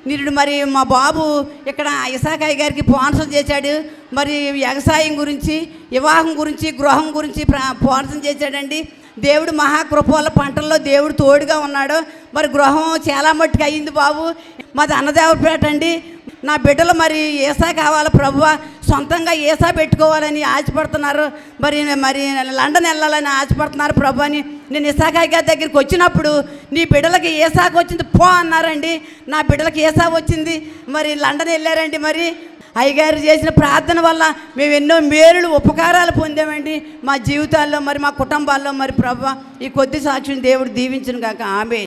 నిరుడు మరి మా బాబు ఇక్కడ ఇసాకాయ గారికి స్పాన్సర్ చేశాడు మరి వ్యవసాయం గురించి వివాహం గురించి గృహం గురించి స్పాన్సర్ చేశాడండి దేవుడు మహాకృపల పంటల్లో దేవుడు తోడుగా ఉన్నాడు మరి గృహం చాలా మట్టుకు అయ్యింది బాబు మాది అన్నదేవపేట అండి నా బిడ్డలు మరి ఏసా కావాలి ప్రభువ సొంతంగా ఏసా పెట్టుకోవాలని ఆశపడుతున్నారు మరి మరి లండన్ వెళ్ళాలని ఆశపడుతున్నారు ప్రభు అని నేను ఇసాకాయ గారి దగ్గరికి వచ్చినప్పుడు నీ బిడ్డలకి ఏసాకు వచ్చింది పో అన్నారండి నా బిడ్డలకి ఏసా వచ్చింది మరి లండన్ వెళ్ళారండి మరి అయ్యగారు చేసిన ప్రార్థన వల్ల మేము ఎన్నో మేలులు ఉపకారాలు పొందామండి మా జీవితాల్లో మరి మా కుటుంబాల్లో మరి ప్రభు ఈ కొద్ది సాక్షిని దేవుడు దీవించును కాక ఆమె